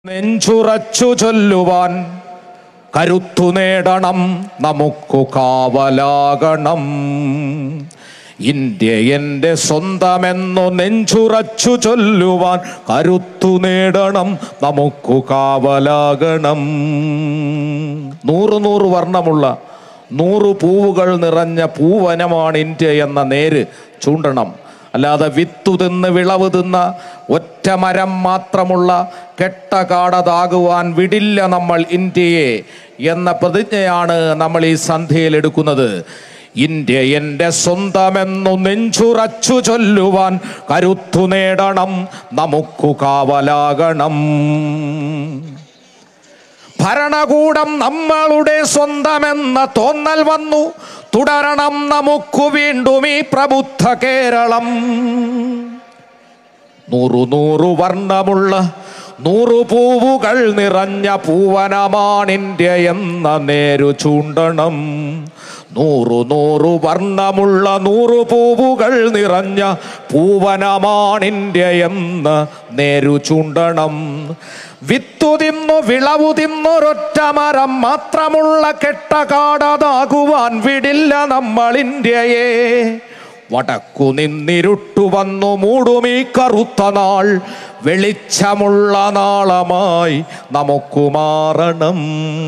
നെഞ്ചുറച്ചു ചൊല്ലുവാൻ കരുത്തു നേടണം നമുക്കു കാവലാകണം ഇന്ത്യ എൻ്റെ സ്വന്തമെന്നു നെഞ്ചുറച്ചു ചൊല്ലുവാൻ കരുത്തു നേടണം നമുക്കു കാവലാകണം നൂറ് നൂറ് വർണ്ണമുള്ള നൂറ് പൂവുകൾ നിറഞ്ഞ പൂവനമാണ് ഇന്ത്യ എന്ന നേര് ചൂണ്ടണം അല്ലാതെ വിത്തു തിന്ന് വിളവ് തിന്ന ഒറ്റ മരം മാത്രമുള്ള കെട്ട കാടതാകുവാൻ വിടില്ല നമ്മൾ ഇന്ത്യയെ എന്ന പ്രതിജ്ഞയാണ് നമ്മൾ ഈ സന്ധ്യയിൽ എടുക്കുന്നത് ഇന്ത്യ എൻ്റെ സ്വന്തമെന്നു നെഞ്ചുറച്ചു ചൊല്ലുവാൻ കരുത്തു നേടണം നമുക്കു കാവലാകണം ഭരണകൂടം നമ്മളുടെ സ്വന്തമെന്ന തോന്നൽ വന്നു തുടരണം നമുക്കു വീണ്ടും ഈ പ്രബുദ്ധ കേരളം നൂറു നൂറു വർണ്ണമുള്ള നൂറു പൂവുകൾ നിറഞ്ഞ പൂവനമാണിന്ത്യ എന്ന നേരു ചൂണ്ടണം നൂറു നൂറു വർണ്ണമുള്ള നൂറു പൂവുകൾ നിറഞ്ഞ പൂവനമാണിന്ത്യ എന്ന നേരു ചൂണ്ടണം വിത്തു തിന്നു വിളവു തിന്നൊരൊറ്റ മരം മാത്രമുള്ള കെട്ട കാടതാകുവാൻ വിടില്ല നമ്മൾ ഇന്ത്യയെ വടക്കു നിന്നിരുട്ടു വന്നു മൂടുമീ കറുത്ത നാൾ വെളിച്ചമുള്ള നാളമായി നമുക്ക് മാറണം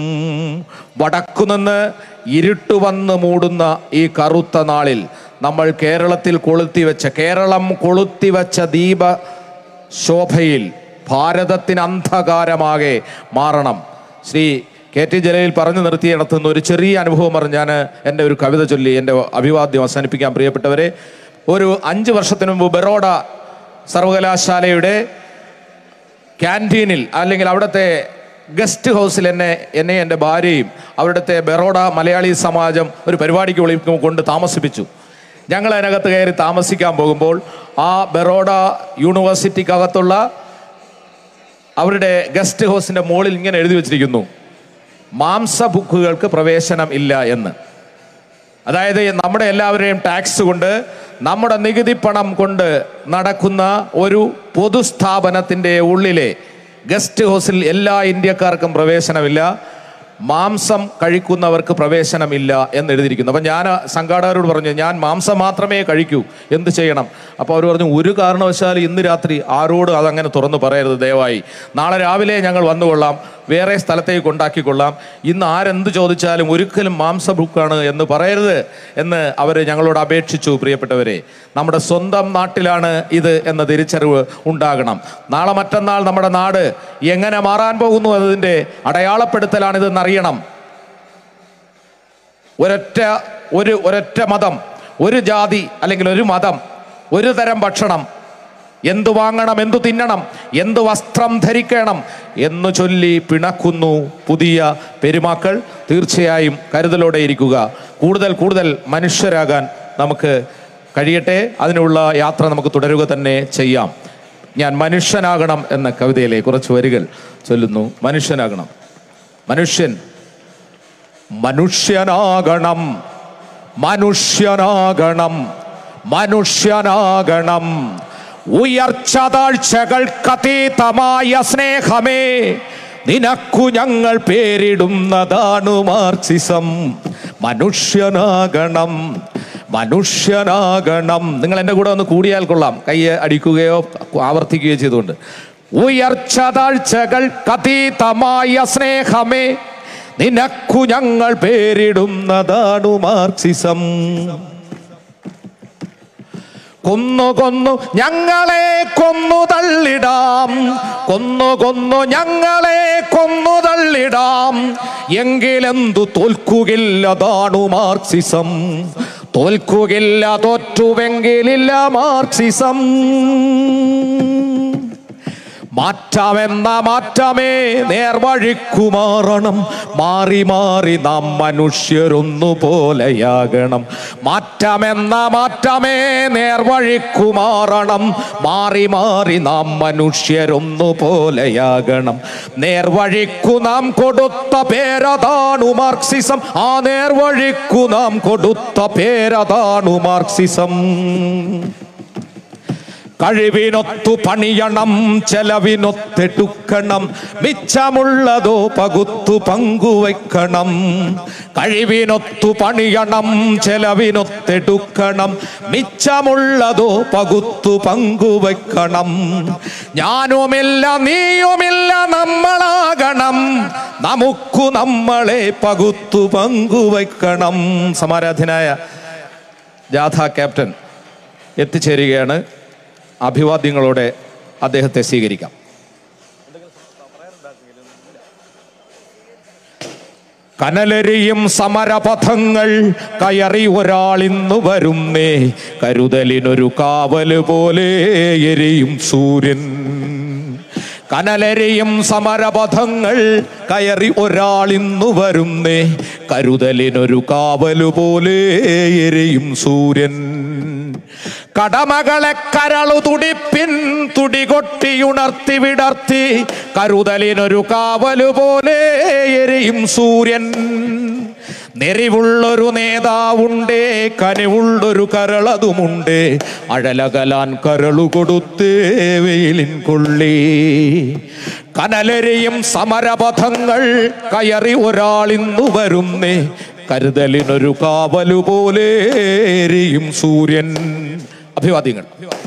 വടക്കു നിന്ന് ഇരുട്ട് വന്ന് മൂടുന്ന ഈ കറുത്ത നാളിൽ നമ്മൾ കേരളത്തിൽ കൊളുത്തി വെച്ച കേരളം കൊളുത്തി വെച്ച ദീപ ശോഭയിൽ ഭാരതത്തിന് അന്ധകാരമാകെ മാറണം ശ്രീ കെ ടി ജലയിൽ പറഞ്ഞു നിർത്തിയിടത്തുനിന്ന് ഒരു ചെറിയ അനുഭവം പറഞ്ഞ് ഞാൻ എൻ്റെ ഒരു കവിത ചൊല്ലി എൻ്റെ അഭിവാദ്യം അവസാനിപ്പിക്കാൻ പ്രിയപ്പെട്ടവരെ ഒരു അഞ്ച് വർഷത്തിന് മുമ്പ് ബറോഡ സർവകലാശാലയുടെ ക്യാൻറ്റീനിൽ അല്ലെങ്കിൽ അവിടുത്തെ ഗസ്റ്റ് ഹൗസിൽ എന്നെ എന്നെ എൻ്റെ ഭാര്യയും അവിടുത്തെ ബറോഡ മലയാളി സമാജം ഒരു പരിപാടിക്ക് വിളിക്കും കൊണ്ട് താമസിപ്പിച്ചു ഞങ്ങൾ അതിനകത്ത് കയറി താമസിക്കാൻ പോകുമ്പോൾ ആ ബറോഡ യൂണിവേഴ്സിറ്റിക്കകത്തുള്ള അവരുടെ ഗസ്റ്റ് ഹൗസിൻ്റെ മുകളിൽ ഇങ്ങനെ എഴുതി വച്ചിരിക്കുന്നു മാംസ ബുക്കുകൾക്ക് പ്രവേശനം ഇല്ല എന്ന് അതായത് നമ്മുടെ എല്ലാവരുടെയും ടാക്സ് കൊണ്ട് നമ്മുടെ നികുതി പണം കൊണ്ട് നടക്കുന്ന ഒരു പൊതുസ്ഥാപനത്തിൻ്റെ ഉള്ളിലെ ഗസ്റ്റ് ഹൗസിൽ എല്ലാ ഇന്ത്യക്കാർക്കും പ്രവേശനമില്ല മാംസം കഴിക്കുന്നവർക്ക് പ്രവേശനമില്ല എന്ന് എഴുതിയിരിക്കുന്നു അപ്പം ഞാൻ സംഘാടകരോട് പറഞ്ഞു ഞാൻ മാംസം മാത്രമേ കഴിക്കൂ എന്ത് ചെയ്യണം അപ്പോൾ അവർ പറഞ്ഞു ഒരു കാരണവശാലും ഇന്ന് രാത്രി ആരോട് അതങ്ങനെ തുറന്നു പറയരുത് ദയവായി നാളെ രാവിലെ ഞങ്ങൾ വന്നുകൊള്ളാം വേറെ സ്ഥലത്തേക്ക് കൊണ്ടാക്കിക്കൊള്ളാം ഇന്ന് ആരെന്ത് ചോദിച്ചാലും ഒരിക്കലും മാംസഭുക്കാണ് എന്ന് പറയരുത് എന്ന് അവർ ഞങ്ങളോട് അപേക്ഷിച്ചു പ്രിയപ്പെട്ടവരെ നമ്മുടെ സ്വന്തം നാട്ടിലാണ് ഇത് എന്ന തിരിച്ചറിവ് ഉണ്ടാകണം നാളെ മറ്റന്നാൾ നമ്മുടെ നാട് എങ്ങനെ മാറാൻ പോകുന്നു എന്നതിൻ്റെ അടയാളപ്പെടുത്തലാണിതെന്ന് അറിയണം ഒരൊറ്റ ഒരു ഒരൊറ്റ മതം ഒരു ജാതി അല്ലെങ്കിൽ ഒരു മതം ഒരു തരം ഭക്ഷണം എന്തു വാങ്ങണം എന്തു തിന്നണം എന്തു വസ്ത്രം ധരിക്കണം എന്ന് ചൊല്ലി പിണക്കുന്നു പുതിയ പെരുമാക്കൾ തീർച്ചയായും കരുതലോടെ ഇരിക്കുക കൂടുതൽ കൂടുതൽ മനുഷ്യരാകാൻ നമുക്ക് കഴിയട്ടെ അതിനുള്ള യാത്ര നമുക്ക് തുടരുക തന്നെ ചെയ്യാം ഞാൻ മനുഷ്യനാകണം എന്ന കവിതയിലെ കുറച്ച് വരികൾ ചൊല്ലുന്നു മനുഷ്യനാകണം മനുഷ്യൻ മനുഷ്യനാകണം മനുഷ്യനാകണം മനുഷ്യനാകണം ഉയർച്ച താഴ്ചകൾക്കതീതമായ സ്നേഹമേ നിനക്കു ഞങ്ങൾ പേരിടുന്നതാണ് മാർക്സിസം മനുഷ്യനാകണം മനുഷ്യനാകണം നിങ്ങൾ എൻ്റെ കൂടെ ഒന്ന് കൂടിയാൽ കൊള്ളാം കൈ അടിക്കുകയോ ആവർത്തിക്കുകയോ ചെയ്തുകൊണ്ട് ഉയർച്ച താഴ്ചകൾക്കതീതമായ സ്നേഹമേ നിനക്കു ഞങ്ങൾ പേരിടുന്നതാണ് മാർക്സിസം കൊന്നു കൊന്നു ഞങ്ങളെ കൊന്നു തള്ളിടാം കൊന്നു കൊന്നു ഞങ്ങളെ കൊന്നു തള്ളിടാം എങ്കിലെന്തു തോൽക്കുകില്ലതാണു മാർക്സിസം തോൽക്കുകില്ല തോറ്റുവെങ്കിലില്ല മാർക്സിസം മാറ്റാമെന്ന മാറ്റമേ നേർവഴിക്കു മാറണം മാറി മാറി നാം മനുഷ്യരൊന്നു പോലെയാകണം മാറ്റാമെന്ന മാറ്റമേ നേർവഴിക്കു മാറണം മാറി മാറി നാം മനുഷ്യരൊന്നു പോലെയാകണം നേർവഴിക്കു നാം കൊടുത്ത പേരതാണു മാർക്സിസം ആ നേർവഴിക്കു നാം കൊടുത്ത പേരതാണു മാർക്സിസം കഴിവിനൊത്തു പണിയണം ചെലവിനൊത്തെടുക്കണം മിച്ചമുള്ളതോ പകുത്തു പങ്കുവയ്ക്കണം കഴിവിനൊത്തു പണിയണം ചെലവിനൊത്തെടുക്കണം മിച്ചമുള്ളതോ പകുത്തു പങ്കുവയ്ക്കണം ഞാനുമില്ല നീയുമില്ല നമ്മളാകണം നമുക്കു നമ്മളെ പകുത്തു പങ്കുവയ്ക്കണം സമാരാധനായ ജാഥ ക്യാപ്റ്റൻ എത്തിച്ചേരുകയാണ് അഭിവാദ്യങ്ങളോടെ അദ്ദേഹത്തെ സ്വീകരിക്കാം കനലരിയും സമരപഥങ്ങൾ കയറി ഒരാളിന്നു വരുന്നേ കരുതലിനൊരു കാവല് പോലെ എരിയും സൂര്യൻ കനലരിയും സമരപഥങ്ങൾ കയറി ഒരാളിന്നു വരുന്നേ കരുതലിനൊരു കാവല് പോലെ എരിയും സൂര്യൻ കടമകളെ കരളു തുടിപ്പിൻ തുടികൊട്ടിയുണർത്തി വിടർത്തി കരുതലിനൊരു കാവലു പോലെ എരിയും സൂര്യൻ നെറിവുള്ളൊരു നേതാവുണ്ടേ കനിവുള്ളൊരു കരളതുമുണ്ടേ അഴലകലാൻ കരളു കൊടുത്തേ വെയിലിൻ കൊള്ളി കനലരിയും സമരപഥങ്ങൾ കയറി ഒരാളിന്നു വരുന്നേ കരുതലിനൊരു കാവലു പോലെ എരിയും സൂര്യൻ അഭിവാദ്യങ്ങൾ